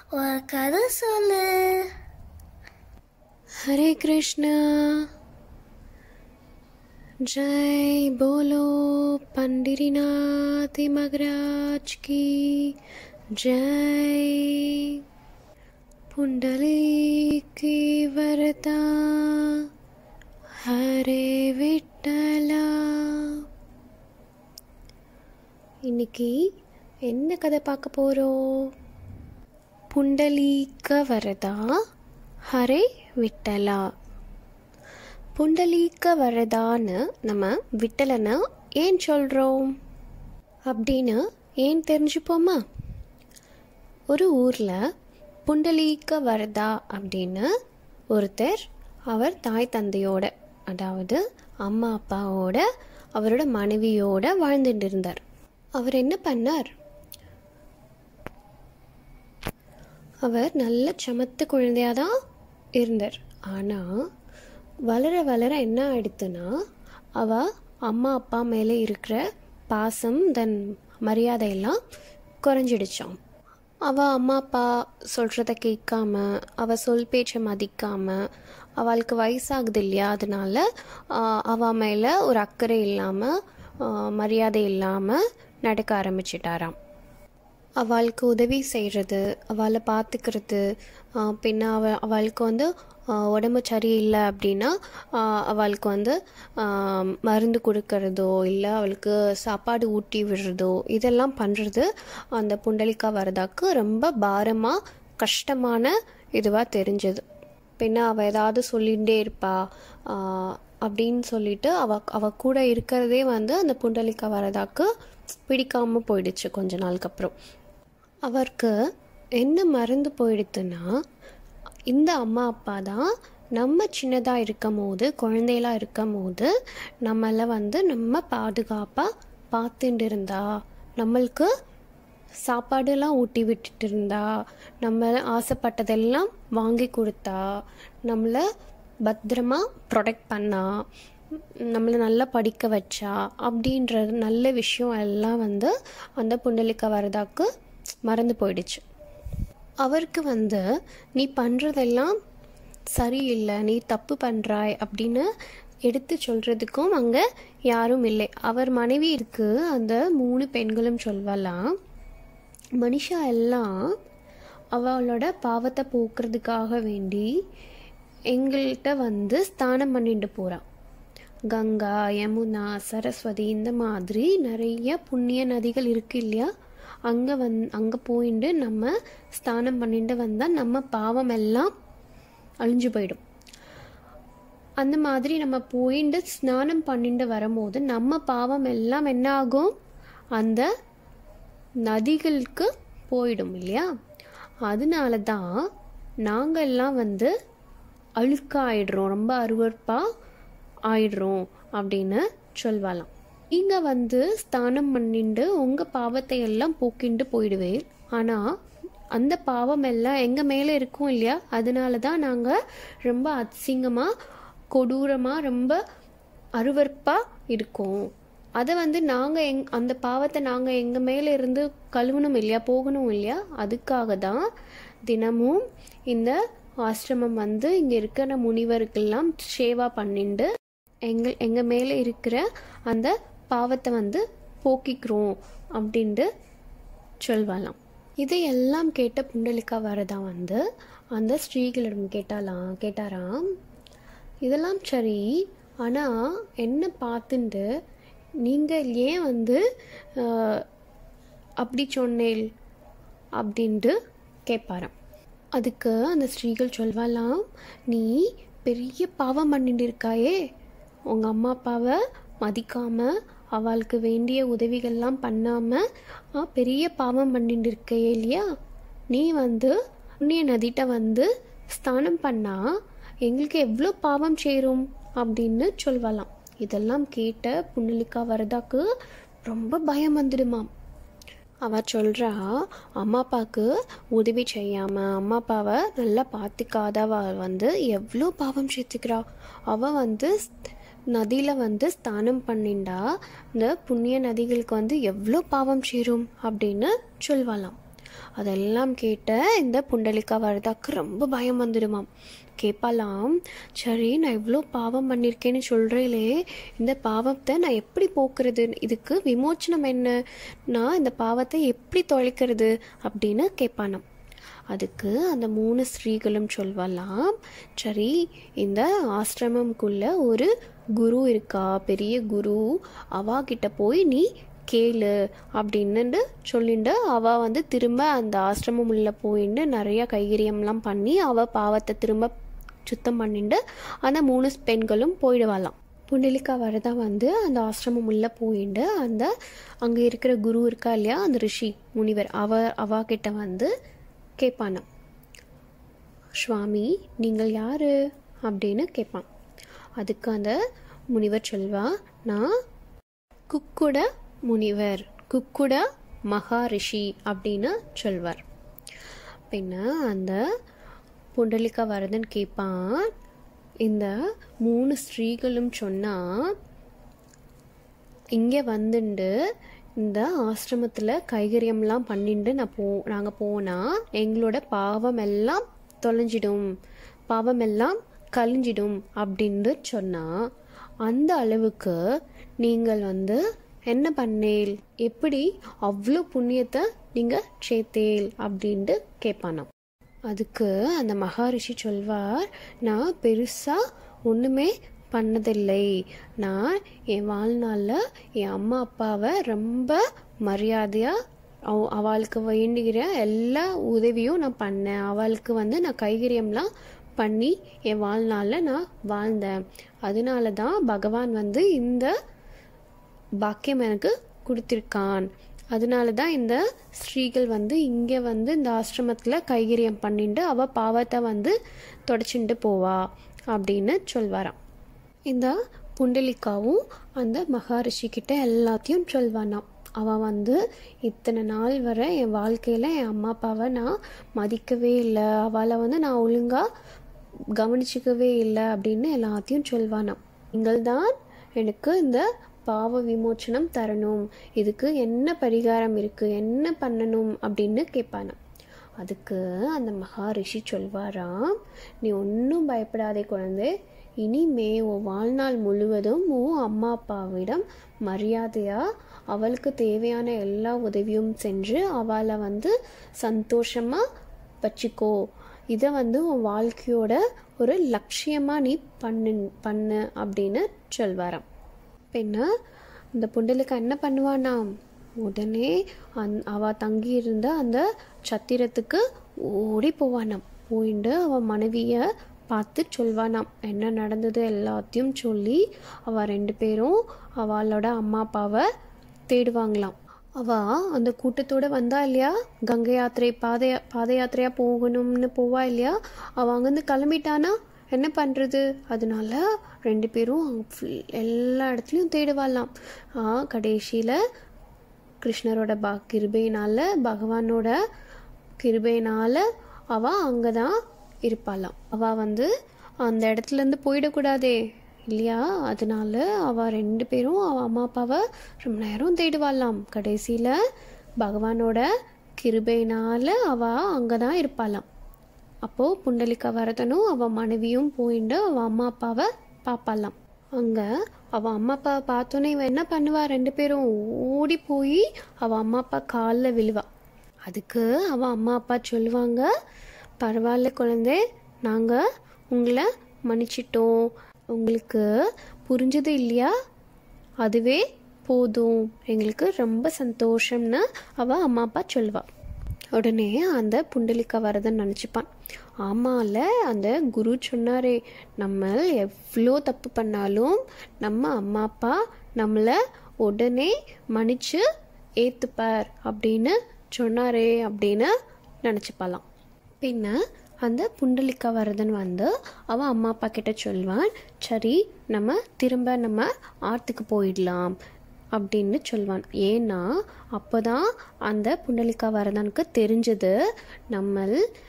ஒரு கதை சொல்லு हरे कृष्णा जय बोलो पंडिरीनाथ मगराज की जय पुंडली की वरता हरे விட்டலா இன்னைக்கு என்ன கதை பார்க்க போகிறோம் புண்டலீக வரதா ஹரே விட்டலா புண்டலீக வரதான்னு நம்ம விட்டலனை ஏன் சொல்கிறோம் அப்படின்னு ஏன் தெரிஞ்சுப்போமா ஒரு ஊரில் புண்டலீக வரதா அப்படின்னு ஒருத்தர் அவர் தாய் தந்தையோட அதாவது அம்மா அப்பாவோட அவரோட மனைவியோட வாழ்ந்துட்டு இருந்தார் அவர் என்ன பண்ணார் அவர் நல்ல சமத்து குழந்தையாக தான் இருந்தார் ஆனால் வளர வளர என்ன ஆயிடுத்துன்னா அவ அம்மா அப்பா மேலே இருக்கிற பாசம் தன் மரியாதையெல்லாம் குறைஞ்சிடுச்சான் அவள் அம்மா அப்பா சொல்கிறத கேட்காம அவள் சொல் பேச்சை மதிக்காம அவளுக்கு வயசாகுது இல்லையா அதனால ஆஹ், அவ மேலே ஒரு அக்கறை இல்லாமல் மரியாதை இல்லாமல் நடக்க ஆரம்பிச்சிட்டாராம் அவளுக்கு உதவி செய்கிறது அவளை பார்த்துக்கிறது பின்ன அவ அவளுக்கு வந்து ஆ, உடம்பு சரியில்லை அப்படின்னா ஆ, அவளுக்கு வந்து ஆ, மருந்து கொடுக்கறதோ இல்லை அவளுக்கு சாப்பாடு ஊட்டி விடுறதோ இதெல்லாம் பண்ணுறது அந்த புண்டலிக்கா வரதாக்கு ரொம்ப பாரமாக கஷ்டமான இதுவாக தெரிஞ்சது பின்ன அவள் ஏதாவது சொல்லிகிட்டே இருப்பா ஆ, அப்படின்னு சொல்லிட்டு அவ அவ கூட இருக்கிறதே வந்து அந்த புண்டலிக்கா வரதாக்கு பிடிக்காம போயிடுச்சு கொஞ்ச நாளுக்கு அப்புறம் அவருக்கு என்ன மறந்து போயிடுத்துன்னா இந்த அம்மா அப்பா தான் நம்ம சின்னதாக இருக்கும் போது குழந்தையெல்லாம் இருக்கும் போது நம்மளை வந்து நம்ம பாதுகாப்பாக பார்த்துட்டு இருந்தா நம்மளுக்கு சாப்பாடெல்லாம் ஊட்டி விட்டுட்டு இருந்தா நம்ம ஆசைப்பட்டதெல்லாம் வாங்கி கொடுத்தா நம்மளை பத்திரமா ப்ரொடெக்ட் பண்ணா நம்மளை நல்லா படிக்க வச்சா அப்படின்ற நல்ல விஷயம் எல்லாம் வந்து அந்த புண்டலிக்க வரதாக்கு மறந்து போயிடுச்சு அவருக்கு வந்து நீ பண்ணுறதெல்லாம் சரியில்லை நீ தப்பு பண்ணுறாய் அப்படின்னு எடுத்து சொல்கிறதுக்கும் அங்கே யாரும் இல்லை அவர் மனைவி இருக்கு அந்த மூணு பெண்களும் சொல்வலாம் மனுஷா எல்லாம் அவளோட பாவத்தை போக்குறதுக்காக வேண்டி எங்கள்கிட்ட வந்து ஸ்தானம் பண்ணிட்டு போகிறான் கங்கா யமுனா சரஸ்வதி இந்த மாதிரி நிறைய புண்ணிய நதிகள் இருக்கு இல்லையா அங்கே வந் அங்கே போயிட்டு நம்ம ஸ்தானம் பண்ணிட்டு வந்தால் நம்ம பாவம் எல்லாம் அழிஞ்சு போயிடும் அந்த மாதிரி நம்ம போயிட்டு ஸ்நானம் பண்ணிட்டு வரும்போது நம்ம பாவம் எல்லாம் என்ன ஆகும் அந்த நதிகளுக்கு போயிடும் இல்லையா அதனால தான் நாங்கள் எல்லாம் வந்து அழுக்காயிடுறோம் ரொம்ப அருவறுப்பாக ஆயிடுறோம் அப்படின்னு சொல்வாளாம் நீங்கள் வந்து ஸ்தானம் பண்ணிட்டு உங்கள் பாவத்தை எல்லாம் போக்கிண்டு போயிடுவேன் ஆனால் அந்த பாவம் எல்லாம் எங்கள் மேலே இருக்கும் இல்லையா அதனால தான் நாங்கள் ரொம்ப அசிங்கமாக கொடூரமாக ரொம்ப அருவறுப்பாக இருக்கோம் அதை வந்து நாங்கள் எங் அந்த பாவத்தை நாங்கள் எங்கள் மேலே இருந்து கழுவணும் இல்லையா போகணும் இல்லையா அதுக்காக தான் தினமும் இந்த ஆசிரமம் வந்து இங்கே இருக்கிற முனிவருக்கெல்லாம் சேவா பண்ணிண்டு எங்கள் எங்கள் மேலே இருக்கிற அந்த பாவத்தை வந்து போக்கிக்கிறோம் அப்படின்ட்டு சொல்வாளாம் இதையெல்லாம் கேட்ட புண்டலிக்கா வரதா வந்து அந்த ஸ்ரீகளிடம் கேட்டாலாம் கேட்டாராம் இதெல்லாம் சரி ஆனால் என்ன பார்த்துட்டு நீங்கள் ஏன் வந்து ஆஹ், அப்படி சொன்னேல் அப்படின்ட்டு கேட்பாராம் அதுக்கு அந்த ஸ்ரீகள் சொல்வாலாம் நீ பெரிய பாவம் பண்ணிட்டு இருக்காயே உங்கள் அம்மா அப்பாவை மதிக்காம அவளுக்கு வேண்டிய உதவிகள்லாம் பண்ணாமல் பெரிய பாவம் பண்ணிட்டு இருக்கையே இல்லையா நீ வந்து புண்ணிய நதிட்ட வந்து ஸ்நானம் பண்ணா எங்களுக்கு எவ்வளோ பாவம் சேரும் அப்படின்னு சொல்வலாம் இதெல்லாம் கேட்ட புன்னலிக்கா வரதாக்கு ரொம்ப பயம் வந்துடுமாம் அவ சொல்கிறா அம்மா அப்பாவுக்கு உதவி செய்யாமல் அம்மா அப்பாவை நல்லா பார்த்துக்காதவ வந்து எவ்வளோ பாவம் சேர்த்துக்கிறா அவள் வந்து நதியில் வந்து ஸ்நானம் பண்ணிண்டா இந்த புண்ணிய நதிகளுக்கு வந்து எவ்வளோ பாவம் சேரும் அப்படின்னு சொல்வாளாம் அதெல்லாம் கேட்ட இந்த புண்டலிகா வரதாக்கு ரொம்ப பயம் வந்துடுமாம் கேட்பாலாம் சரி நான் இவ்வளோ பாவம் பண்ணியிருக்கேன்னு சொல்கிறீங்களே இந்த பாவத்தை நான் எப்படி போக்குறது இதுக்கு விமோச்சனம் என்ன நான் இந்த பாவத்தை எப்படி தொலைக்கிறது அப்படின்னு கேட்பானாம் அதுக்கு அந்த மூணு ஸ்ரீகளும் சொல்வலாம் சரி இந்த ஆசிரமம்குள்ள ஒரு குரு இருக்கா பெரிய குரு அவா கிட்ட போய் நீ கேளு அப்படின்னு சொல்லிட்டு அவ வந்து திரும்ப அந்த ஆசிரமம் உள்ள போயிட்டு நிறைய கைகரியம்லாம் பண்ணி அவ பாவத்தை திரும்ப சுத்தம் பண்ணிட்டு அந்த மூணு பெண்களும் போயிடுவாளாம் புண்டலிக்கா வரதா வந்து அந்த ஆசிரமம் உள்ள போயிட்டு அந்த அங்கே இருக்கிற குரு இருக்கா இல்லையா அந்த ரிஷி முனிவர் அவ அவா கிட்ட வந்து கேட்பானாம் சுவாமி நீங்கள் யாரு அப்படின்னு கேட்பான் அதுக்கு அந்த முனிவர் சொல்வா நான் குக்குட முனிவர் குக்குட மகாரிஷி அப்படின்னு சொல்வார் பின்ன அந்த புண்டலிகா வரதன் கேட்பான் இந்த மூணு ஸ்ரீகளும் சொன்னால் இங்கே வந்துண்டு இந்த ஆசிரமத்தில் கைகரியம்லாம் பண்ணிட்டு நான் போ நாங்கள் போனால் எங்களோட பாவம் எல்லாம் தொலைஞ்சிடும் பாவம் எல்லாம் கழிஞ்சிடும் அப்படின்னு சொன்னால் அந்த அளவுக்கு நீங்கள் வந்து என்ன பண்ணேல் எப்படி அவ்வளோ புண்ணியத்தை நீங்கள் சேர்த்தேல் அப்படின்ட்டு கேட்பானாம் அதுக்கு அந்த மகாரிஷி சொல்வார் நான் பெருசாக ஒன்றுமே பண்ணதில்லை நான் என் வாழ்நாளில் என் அம்மா அப்பாவை ரொம்ப மரியாதையாக அவ அவளுக்கு வேண்டுகிற எல்லா உதவியும் நான் பண்ணேன் அவளுக்கு வந்து நான் கைகரியம்லாம் பண்ணி என் வாழ்நாளில் நான் வாழ்ந்தேன் அதனால தான் பகவான் வந்து இந்த பாக்கியம் எனக்கு கொடுத்துருக்கான் அதனால தான் இந்த ஸ்ரீகள் வந்து இங்கே வந்து இந்த ஆசிரமத்தில் கைகரியம் பண்ணிட்டு அவள் பாவத்தை வந்து தொடச்சிட்டு போவா அப்படின்னு சொல்வாராம் இந்த புண்டலிக்காவும் அந்த மகாரிஷி கிட்ட எல்லாத்தையும் சொல்வானாம் அவன் வந்து இத்தனை நாள் வரை என் வாழ்க்கையில் என் அம்மா அப்பாவை நான் மதிக்கவே இல்லை அவளை வந்து நான் ஒழுங்காக கவனிச்சிக்கவே இல்லை அப்படின்னு எல்லாத்தையும் சொல்வானாம் நீங்கள் தான் எனக்கு இந்த பாவ விமோச்சனம் தரணும் இதுக்கு என்ன பரிகாரம் இருக்குது என்ன பண்ணணும் அப்படின்னு கேட்பானாம் அதுக்கு அந்த மகாரிஷி சொல்வாராம் நீ ஒன்றும் பயப்படாதே குழந்தை இனிமே உன் வாழ்நாள் முழுவதும் உன் அம்மா அப்பாவிடம் மரியாதையாக அவளுக்கு தேவையான எல்லா உதவியும் செஞ்சு அவளை வந்து சந்தோஷமாக வச்சுக்கோ இதை வந்து உன் வாழ்க்கையோட ஒரு லட்சியமாக நீ பண்ணு பண்ணு அப்படின்னு சொல்வாராம் பின்ன இந்த புண்டலுக்கு என்ன பண்ணுவானாம் உடனே அந் அவ தங்கி இருந்த அந்த சத்திரத்துக்கு ஓடி போவானாம் போயிட்டு அவன் மனைவியை பார்த்து சொல்வானாம் என்ன நடந்தது எல்லாத்தையும் சொல்லி அவ ரெண்டு பேரும் அவளோட அம்மா அப்பாவை தேடுவாங்களாம் அவ அந்த கூட்டத்தோட வந்தா இல்லையா கங்கை யாத்திரை பாத பாத யாத்திரையா போகணும்னு போவா இல்லையா அவ அங்கேருந்து கிளம்பிட்டானா என்ன பண்ணுறது அதனால ரெண்டு பேரும் full எல்லா இடத்துலையும் தேடுவாளாம் கடைசியில் கிருஷ்ணரோட பா கிருபையினால் பகவானோட கிருபையினால் அவள் அங்கே தான் இருப்பாளாம் அவள் வந்து அந்த இடத்துலேருந்து போயிடக்கூடாதே இல்லையா அதனால அவள் ரெண்டு பேரும் அவள் அம்மா அப்பாவை ரொம்ப நேரம் தேடுவாளாம் கடைசியில் பகவானோட கிருபையினால் அவள் அங்கே தான் இருப்பாளாம் அப்போது புண்டலிகா வரதனும் அவள் மனைவியும் போயிட்டு அவள் அம்மா அப்பாவை பார்ப்பாளாம் அங்கே அவள் அம்மா அப்பாவை பார்த்தோன்னே இவன் என்ன பண்ணுவா ரெண்டு பேரும் ஓடி போய் அவள் அம்மா அப்பா காலில் விழுவா அதுக்கு அவள் அம்மா அப்பா சொல்லுவாங்க பரவாயில்ல குழந்தை நாங்கள் உங்களை மன்னிச்சிட்டோம் உங்களுக்கு புரிஞ்சது இல்லையா அதுவே போதும் எங்களுக்கு ரொம்ப சந்தோஷம்னு அவள் அம்மா அப்பா சொல்வா உடனே அந்த புண்டலிக்கா வரதன் நினச்சிப்பான் ஆமால அந்த குரு சொன்னாரே நம்ம எவ்வளோ தப்பு பண்ணாலும் நம்ம அம்மா அப்பா நம்மளை உடனே மன்னிச்சு ஏற்றுப்பார் அப்படின்னு சொன்னாரே அப்படின்னு நினச்சிப்பாலாம் பின்ன அந்த புண்டலிக்கா வரதன் வந்து அவன் அம்மா அப்பா கிட்ட சொல்வான் சரி நம்ம திரும்ப நம்ம ஆற்றுக்கு போயிடலாம் அப்படின்னு சொல்வான் ஏன்னா அப்போதான் அந்த புண்டலிக்கா வரதனுக்கு தெரிஞ்சது நம்ம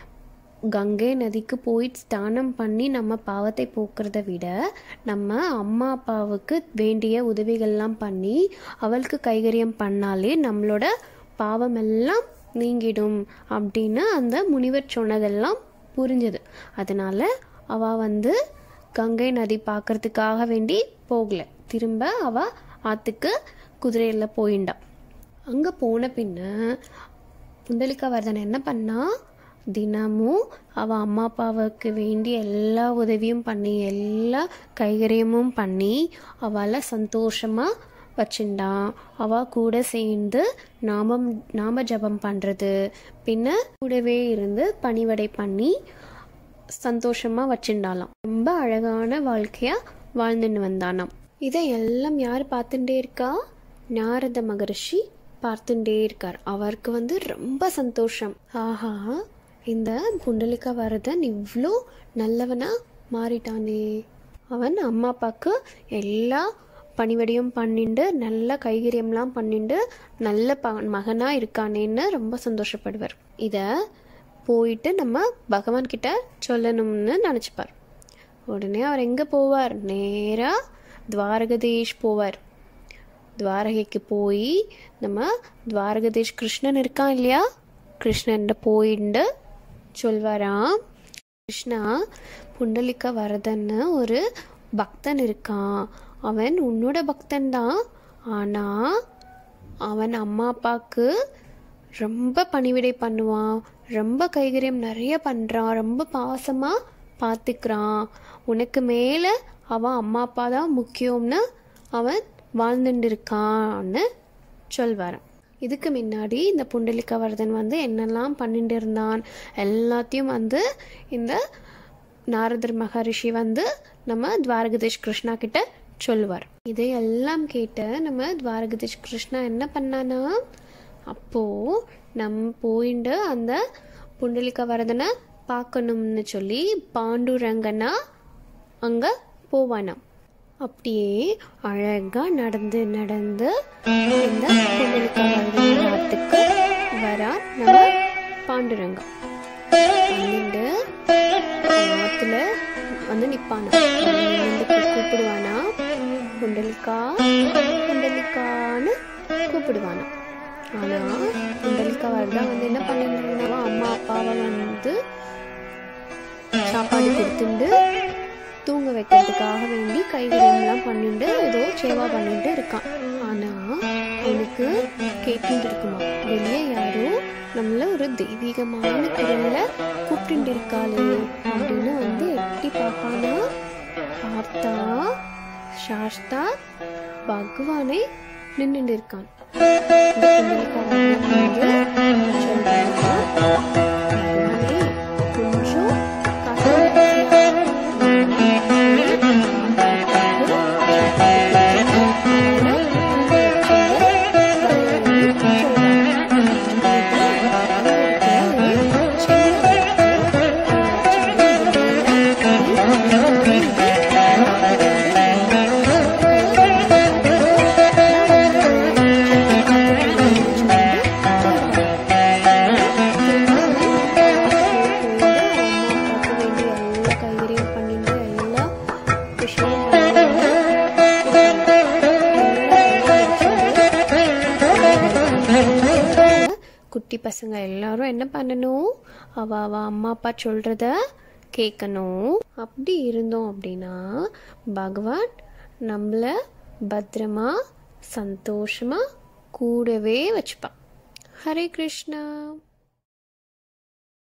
கங்கை நதிக்கு போய் ஸ்நானம் பண்ணி நம்ம பாவத்தை போக்குறத விட நம்ம அம்மா அப்பாவுக்கு வேண்டிய உதவிகள்லாம் பண்ணி அவளுக்கு கைகரியம் பண்ணாலே நம்மளோட பாவமெல்லாம் நீங்கிடும் அப்படின்னு அந்த முனிவர் சொன்னதெல்லாம் புரிஞ்சுது அதனால அவ வந்து கங்கை நதி பார்க்கறதுக்காக வேண்டி போகல திரும்ப அவ ஆத்துக்கு குதிரையில் போயிண்டா அங்கே போன பின்ன புண்டலிகாவர்தன் என்ன பண்ணா தினமும் அவள் அம்மா அப்பாவுக்கு வேண்டி எல்லா உதவியும் பண்ணி எல்லா கைகரியமும் பண்ணி அவளை சந்தோஷமாக வச்சுண்டான் அவள் கூட சேர்ந்து நாமம் நாம ஜபம் பண்ணுறது பின்ன கூடவே இருந்து பணிவடை பண்ணி சந்தோஷமாக வச்சுண்டாலாம் ரொம்ப அழகான வாழ்க்கையாக வாழ்ந்துன்னு வந்தானாம் இதை எல்லாம் யார் பார்த்துட்டே இருக்கா நாரத மகரிஷி பார்த்துட்டே இருக்கார் அவருக்கு வந்து ரொம்ப சந்தோஷம் ஆஹா இந்த புண்டலிகா வரதன் இவ்வளோ நல்லவனா மாறிட்டானே அவன் அம்மா அப்பாவுக்கு எல்லா பணிவடையும் பண்ணிண்டு நல்ல கைகரியம்லாம் பண்ணிண்டு நல்ல ப மகனாக இருக்கானேன்னு ரொம்ப சந்தோஷப்படுவார் இதை போயிட்டு நம்ம பகவான் கிட்ட சொல்லணும்னு நினச்சிப்பார் உடனே அவர் எங்கே போவார் நேராக துவாரகதேஷ் போவார் துவாரகைக்கு போய் நம்ம துவாரகதேஷ் கிருஷ்ணன் இருக்கான் இல்லையா கிருஷ்ணன்ட போயிட்டு சொல்வாராம் கிருஷ்ணா புண்டலிக்க வரதன்னு ஒரு பக்தன் இருக்கான் அவன் உன்னோட பக்தன் தான் ஆனால் அவன் அம்மா அப்பாவுக்கு ரொம்ப பணிவிடை பண்ணுவான் ரொம்ப கைகரியம் நிறைய பண்ணுறான் ரொம்ப பாசமாக பார்த்துக்கிறான் உனக்கு மேலே அவன் அம்மா அப்பா தான் முக்கியம்னு அவன் வாழ்ந்துட்டு இருக்கான்னு சொல்வாரான் இதுக்கு முன்னாடி இந்த புண்டலிகவர்தன் வந்து என்னெல்லாம் பண்ணிட்டு இருந்தான் எல்லாத்தையும் வந்து இந்த நாரதர் மகரிஷி வந்து நம்ம துவாரகதேஷ் கிருஷ்ணா கிட்ட சொல்லுவார் இதையெல்லாம் கேட்டு நம்ம துவாரகதேஷ் கிருஷ்ணா என்ன பண்ணானா அப்போ நம் போயிட்டு அந்த புண்டலிகவர்தனை பார்க்கணும்னு சொல்லி பாண்டுரங்கனா அங்கே போவானாம் அப்படியே அழகா நடந்து நடந்து இந்த புண்டலிகவர்தனத்துக்கு வரா நம்ம பாண்டுரங்கம் வந்துட்டு ஆத்துல வந்து நிப்பானா வந்து கூப்பிடுவானா புண்டலிக்கா புண்டலிக்கான்னு கூப்பிடுவானா ஆனா புண்டலிக்கா வரதா வந்து என்ன பண்ணிட்டு அம்மா அப்பாவை வந்து சாப்பாடு கொடுத்துட்டு தூங்க வைக்கிறதுக்காக வேண்டி கைகரியம்லாம் பண்ணிட்டு ஏதோ சேவா பண்ணிட்டு இருக்கான் ஆனா அவனுக்கு கேட்டுட்டு இருக்குமா வெளியே யாரோ நம்மள ஒரு தெய்வீகமான குரல்ல கூப்பிட்டு இருக்காளே அப்படின்னு வந்து எட்டி பார்ப்பானா பார்த்தா சாஸ்தா பகவானை நின்றுட்டு இருக்கான் இந்த புண்ணியக்காரன் வந்து சொல்றானா, "பகவானே, கொஞ்சம் கைகரியம் பண்ணிட்டு எல்லா விஷயம் குட்டி பசங்க எல்லாரும் என்ன பண்ணணும் அவ அவ அம்மா அப்பா சொல்றத கேட்கணும் அப்படி இருந்தோம் அப்படின்னா பகவான் நம்மள பத்திரமா சந்தோஷமா கூடவே வச்சுப்பான் ஹரே கிருஷ்ணா